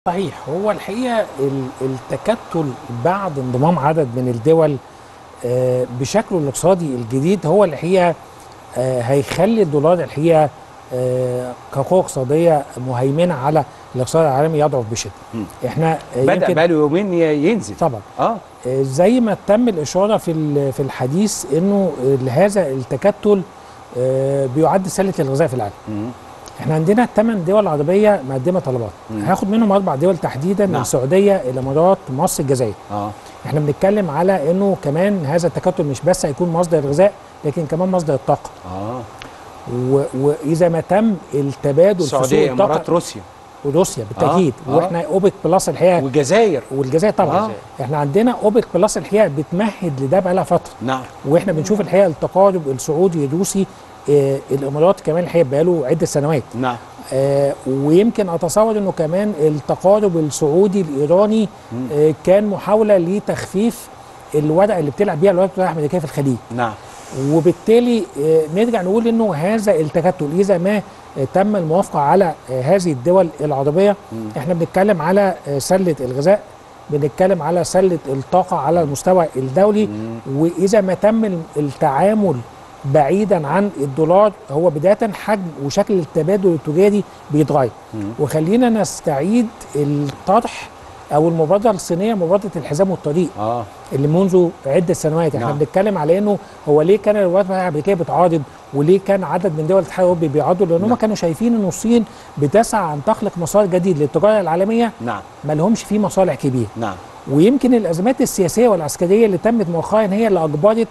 صحيح هو الحقيقه ال- التكتل بعد انضمام عدد من الدول آه، بشكله الاقتصادي الجديد هو الحقيقه آه، هيخلي الدولار الحقيقه آه، كقوه اقتصاديه مهيمنه على الاقتصاد العالمي يضعف بشده. مم. احنا آه، بدا يمكن- بقاله يومين ي- ينزل طبعا اه آه، زي ما تم الاشاره في ال- في الحديث انه آه، هذا التكتل آه، بيعد سله الغذاء في العالم. مم. احنا عندنا ثمان دول عربيه مقدمه طلبات مم. هاخد منهم اربع دول تحديدا نعم. السعوديه الامارات مصر الجزائر اه احنا بنتكلم على انه كمان هذا التكتل مش بس هيكون مصدر الغذاء لكن كمان مصدر الطاقه اه و- واذا ما تم التبادل في سوق السعوديه امارات الطاقه روسيا وروسيا بالتاكيد آه. واحنا اوبك بلس الحقيقه والجزائر والجزائر طبعا آه. احنا عندنا اوبك بلس الحقيقه بتمهد لده بقالها فتره نعم واحنا بنشوف الحقيقه التقارب السعودي الروسي آه الامارات كمان الحقيقه بقاله عده سنوات نعم آه ويمكن اتصور انه كمان التقارب السعودي الايراني آه كان محاوله لتخفيف الورقه اللي بتلعب بيها الولايات المتحده الامريكيه في الخليج نعم وبالتالي آه نرجع نقول انه هذا التكتل اذا ما آه تم الموافقه على آه هذه الدول العربيه احنا بنتكلم على آه سله الغذاء بنتكلم على سله الطاقه على المستوى الدولي واذا ما تم التعامل بعيدا عن الدولار هو بدايه حجم وشكل التبادل التجاري بيتغير وخلينا نستعيد الطرح او المبادره الصينيه مبادره الحزام والطريق اه اللي منذ عده سنوات احنا نعم. بنتكلم على انه هو ليه كان الولايات المتحده الامريكيه بتعارض وليه كان عدد من دول الاتحاد الاوروبي بيعارضوا لان هم نعم. كانوا شايفين ان الصين بتسعى ان تخلق مسار جديد للتجاره العالميه نعم ما لهمش فيه مصالح كبيره نعم ويمكن الازمات السياسيه والعسكريه اللي تمت مؤخرا هي اللي اجبرت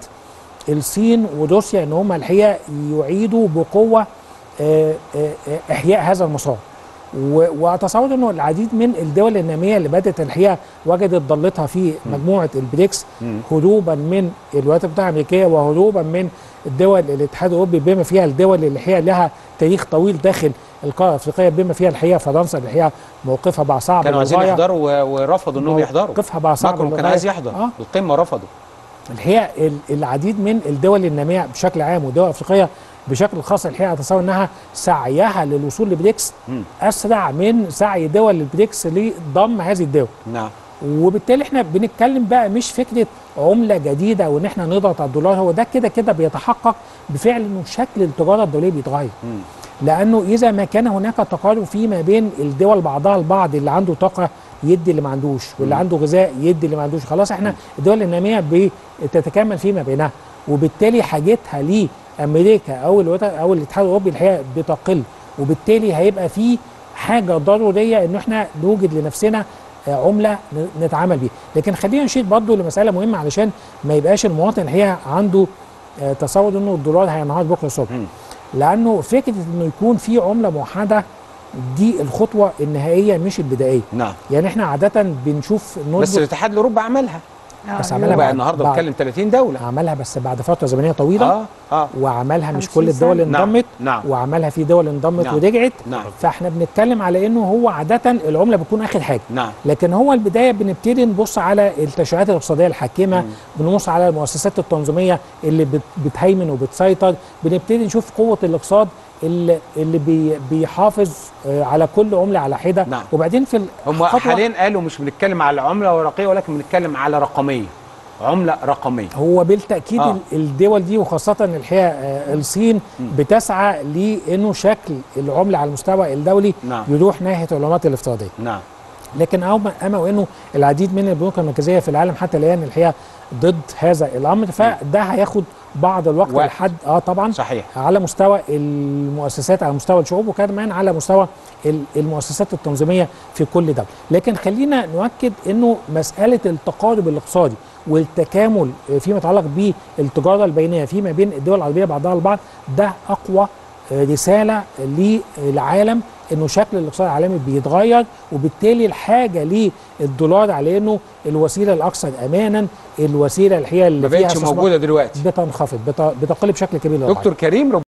الصين وروسيا ان هم الحقيقه يعيدوا بقوه آه، آه، آه، احياء هذا المسار و- واتصور انه العديد من الدول الناميه اللي بدات الحقيقه وجدت ضلتها في مجموعه البريكس مم. هروبا من الولايات المتحده الامريكيه وهروبا من الدول الاتحاد الاوروبي بما فيها الدول اللي الحقيقه لها تاريخ طويل داخل القاره الافريقيه بما فيها الحقيقه فرنسا اللي الحقيقه موقفها بقى صعب كانوا عايزين للغاية. يحضروا و- ورفضوا انهم يحضروا موقفها بقى صعب ماكرون كان للغاية. عايز يحضر اه القمه رفضوا الحقيقه ال- العديد من الدول الناميه بشكل عام والدول الافريقيه بشكل خاص الحقيقه اتصور انها سعيها للوصول لبريكس مم. اسرع من سعي دول البريكس لضم هذه الدول نعم وبالتالي احنا بنتكلم بقى مش فكره عمله جديده وان احنا نضغط على الدولار هو ده كده كده بيتحقق بفعل انه شكل التجاره الدوليه بيتغير مم. لانه اذا ما كان هناك تقارب فيما بين الدول بعضها البعض اللي عنده طاقه يدي اللي ما عندوش واللي عنده غذاء يدي اللي ما عندوش خلاص احنا الدول الناميه بتتكامل فيما بينها وبالتالي حاجتها لامريكا او الولايات او الاتحاد الاوروبي الحقيقه بتقل وبالتالي هيبقى في حاجه ضروريه ان احنا نوجد لنفسنا آه، عمله ن- نتعامل بيها لكن خلينا نشير برضه لمساله مهمه علشان ما يبقاش المواطن الحقيقه عنده آه، تصور انه الدولار هينهار بكره الصبح مم. لانه فكره انه يكون في عمله موحده دي الخطوه النهائيه مش البدائيه نعم يعني احنا عاده بنشوف بس نظبط الاتحاد الاوروبي عملها بس عملها بقى بعد- النهارده بعد- بتكلم 30 دوله عملها بس بعد فتره زمنيه طويله اه اه وعملها مش 50 كل الدول سنة. نعم، انضمت نعم. وعملها في دول انضمت نعم. ورجعت نعم. فاحنا بنتكلم على انه هو عاده العمله بتكون اخر حاجه نعم لكن هو البدايه بنبتدي نبص على التشريعات الاقتصاديه الحاكمه بنبص على المؤسسات التنظيميه اللي بت- بتهيمن وبتسيطر بنبتدي نشوف قوه الاقتصاد اللي اللي بي بيحافظ آه، على كل عمله على حده نعم. وبعدين في هم الخطوة- حاليا قالوا مش بنتكلم على عمله ورقيه ولكن بنتكلم على رقميه عمله رقميه هو بالتاكيد آه. آه. الدول دي وخاصه الحقيقه آه، الصين بتسعى لانه شكل العمله على المستوى الدولي نعم. يروح ناحيه العملات الافتراضيه نعم لكن اما اما وانه العديد من البنوك المركزيه في العالم حتى الان الحقيقه ضد هذا الامر فده هياخد بعض الوقت وقت. لحد اه طبعا صحيح على مستوى المؤسسات على مستوى الشعوب وكمان على مستوى ال- المؤسسات التنظيميه في كل دوله لكن خلينا نؤكد انه مساله التقارب الاقتصادي والتكامل فيما يتعلق بالتجاره البينيه فيما بين الدول العربيه بعضها البعض ده اقوى رساله للعالم انه شكل الاقتصاد العالمي بيتغير وبالتالي الحاجه للدولار على انه الوسيله الاكثر امانا الوسيله الحقيقه اللي ما فيها بقتش استثمار موجوده دلوقتي بتنخفض بت- بتقل بشكل كبير للغاية. دكتور كريم